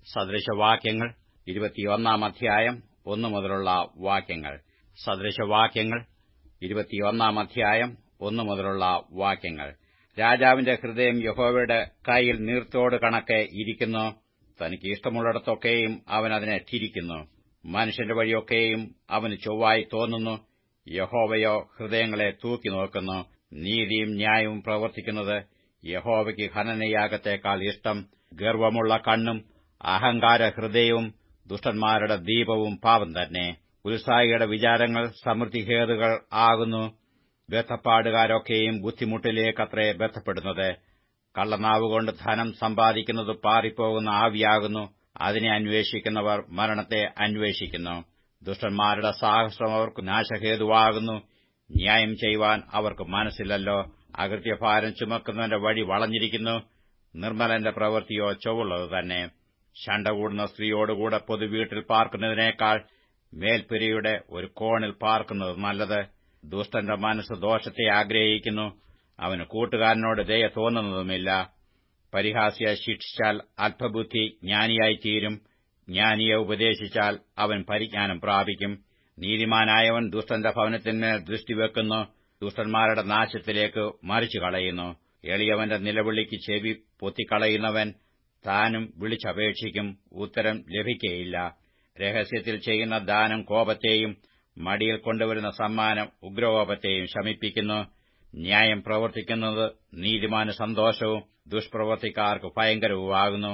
സദൃശവാക്യങ്ങൾ ഇരുപത്തിയൊന്നാം അധ്യായം ഒന്നു മുതലുള്ള വാക്യങ്ങൾ സദൃശവാക്യങ്ങൾ ഇരുപത്തിയൊന്നാം അധ്യായം ഒന്നു മുതലുള്ള വാക്യങ്ങൾ രാജാവിന്റെ ഹൃദയം യഹോവയുടെ കൈയിൽ നീർത്തോട് കണക്കെ ഇരിക്കുന്നു തനിക്ക് ഇഷ്ടമുള്ളിടത്തൊക്കെയും അവൻ അതിനെ ഠിരിക്കുന്നു മനുഷ്യന്റെ വഴിയൊക്കെയും അവന് ചൊവ്വായി തോന്നുന്നു യഹോവയോ ഹൃദയങ്ങളെ തൂക്കി നോക്കുന്നു നീതിയും ന്യായവും പ്രവർത്തിക്കുന്നത് യഹോവയ്ക്ക് ഹനനയാഗത്തേക്കാൾ ഇഷ്ടം ഗർവമുള്ള കണ്ണും അഹങ്കാര ഹൃദയവും ദുഷ്ടന്മാരുടെ ദീപവും പാപം തന്നെ ഉത്സാഹിയുടെ വിചാരങ്ങൾ സമൃദ്ധിഹേതുകൾ ആകുന്നു ബന്ധപ്പാടുകാരൊക്കെയും ബുദ്ധിമുട്ടിലേക്കത്രേ ബന്ധപ്പെടുന്നത് കള്ളനാവുകൊണ്ട് ധനം സമ്പാദിക്കുന്നത് പാറിപ്പോകുന്ന ആവിയാകുന്നു അതിനെ അന്വേഷിക്കുന്നവർ മരണത്തെ അന്വേഷിക്കുന്നു ദുഷ്ടന്മാരുടെ സാഹസം അവർക്ക് നാശഹേതുവാകുന്നു ന്യായം ചെയ്യുവാൻ അവർക്ക് മനസ്സില്ലല്ലോ അകൃത്യഭാരം ചുമക്കുന്നവന്റെ വഴി വളഞ്ഞിരിക്കുന്നു നിർമ്മലന്റെ പ്രവൃത്തിയോ ചൊവ്വുള്ളത് തന്നെ ശണ്ട കൂടുന്ന സ്ത്രീയോടുകൂടെ പൊതുവീട്ടിൽ പാർക്കുന്നതിനേക്കാൾ മേൽപ്പുരയുടെ ഒരു കോണിൽ പാർക്കുന്നത് നല്ലത് ദുഷ്ടന്റെ മനസ്സ് ദോഷത്തെ ആഗ്രഹിക്കുന്നു അവന് കൂട്ടുകാരനോട് ദയ തോന്നുന്നതുമില്ല പരിഹാസിയെ ശിക്ഷിച്ചാൽ അല്പബുദ്ധി ജ്ഞാനിയായിത്തീരും ജ്ഞാനിയെ ഉപദേശിച്ചാൽ അവൻ പരിജ്ഞാനം പ്രാപിക്കും നീതിമാനായവൻ ദുഷ്ടന്റെ ഭവനത്തിന്മേൽ ദൃഷ്ടിവെക്കുന്നു ദുഷ്ടന്മാരുടെ നാശത്തിലേക്ക് മറിച്ചു കളയുന്നു എളിയവന്റെ നിലവിളിക്ക് ചെവി പൊത്തിക്കളയുന്നവൻ താനും വിളിച്ചപേക്ഷിക്കും ഉത്തരം ലഭിക്കയില്ല രഹസ്യത്തിൽ ചെയ്യുന്ന ദാനം കോപത്തെയും മടിയിൽ കൊണ്ടുവരുന്ന സമ്മാനം ഉഗ്രകോപത്തെയും ശമിപ്പിക്കുന്നു ന്യായം പ്രവർത്തിക്കുന്നത് നീതിമാന് സന്തോഷവും ദുഷ്പ്രവർത്തിക്കാർക്ക് ഭയങ്കരവുമാകുന്നു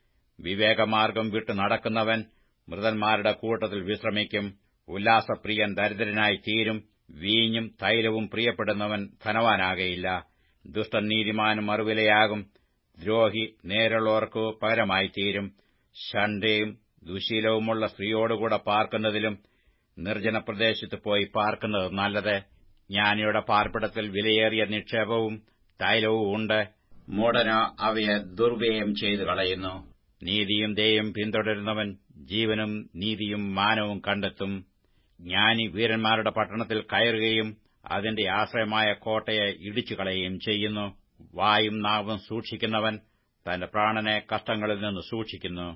വിവേകമാർഗം വിട്ടു നടക്കുന്നവൻ മൃതന്മാരുടെ കൂട്ടത്തിൽ വിശ്രമിക്കും ഉല്ലാസപ്രിയൻ ദരിദ്രനായി തീരും വീഞ്ഞും തൈലവും പ്രിയപ്പെടുന്നവൻ ധനവാനാകയില്ല ദുഷ്ടൻ നീതിമാനും മറുവിലയാകും ദ്രോഹി നേരുള്ളവർക്ക് പകരമായി തീരും ശണ്ടയും ദുശീലവുമുള്ള സ്ത്രീയോടുകൂടെ പാർക്കുന്നതിലും നിർജ്ജന പ്രദേശത്ത് പോയി പാർക്കുന്നത് നല്ലത് ജ്ഞാനിയുടെ പാർപ്പിടത്തിൽ വിലയേറിയ നിക്ഷേപവും തൈലവും ഉണ്ട് മൂടനോ അവയെ ദുർവ്യയം ചെയ്തു കളയുന്നു നീതിയും ദയും പിന്തുടരുന്നവൻ ജീവനും നീതിയും മാനവും കണ്ടെത്തും ജ്ഞാനി വീരന്മാരുടെ പട്ടണത്തിൽ കയറുകയും അതിന്റെ ആശ്രയമായ കോട്ടയെ ഇടിച്ചു കളയുകയും ചെയ്യുന്നു വായും നാവും സൂക്ഷിക്കുന്നവൻ തന്റെ പ്രാണനെ കഷ്ടങ്ങളിൽ നിന്ന് സൂക്ഷിക്കുന്നു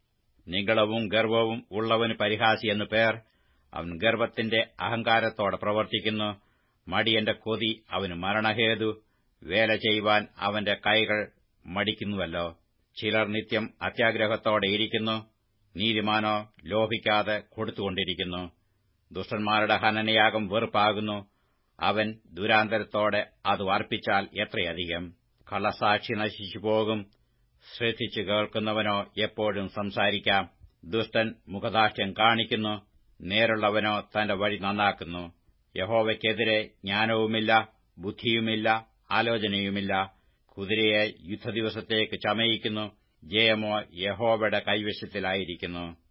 നികളവും ഗർവവും ഉള്ളവന് പരിഹാസി എന്നു പേർ അവൻ ഗർവത്തിന്റെ അഹങ്കാരത്തോടെ പ്രവർത്തിക്കുന്നു മടിയന്റെ കൊതി അവന് മരണഹേതു വേല ചെയ്യുവാൻ അവന്റെ കൈകൾ മടിക്കുന്നുവല്ലോ ചിലർ നിത്യം അത്യാഗ്രഹത്തോടെ ഇരിക്കുന്നു നീതിമാനോ ലോഭിക്കാതെ കൊടുത്തുകൊണ്ടിരിക്കുന്നു ദുഷ്ടന്മാരുടെ ഹനനയാഗം വെറുപ്പാകുന്നു അവൻ ദുരാന്തരത്തോടെ അത് അർപ്പിച്ചാൽ എത്രയധികം കള്ളസാക്ഷി നശിച്ചുപോകും ശ്രദ്ധിച്ചു കേൾക്കുന്നവനോ എപ്പോഴും സംസാരിക്കാം ദുഷ്ടൻ മുഖദാഷ്ട്യം കാണിക്കുന്നു നേരുള്ളവനോ തന്റെ വഴി നന്നാക്കുന്നു യഹോവയ്ക്കെതിരെ ജ്ഞാനവുമില്ല ബുദ്ധിയുമില്ല ആലോചനയുമില്ല കുതിരയെ യുദ്ധദിവസത്തേക്ക് ചമയിക്കുന്നു ജയമോ യഹോവയുടെ കൈവശത്തിലായിരിക്കുന്നു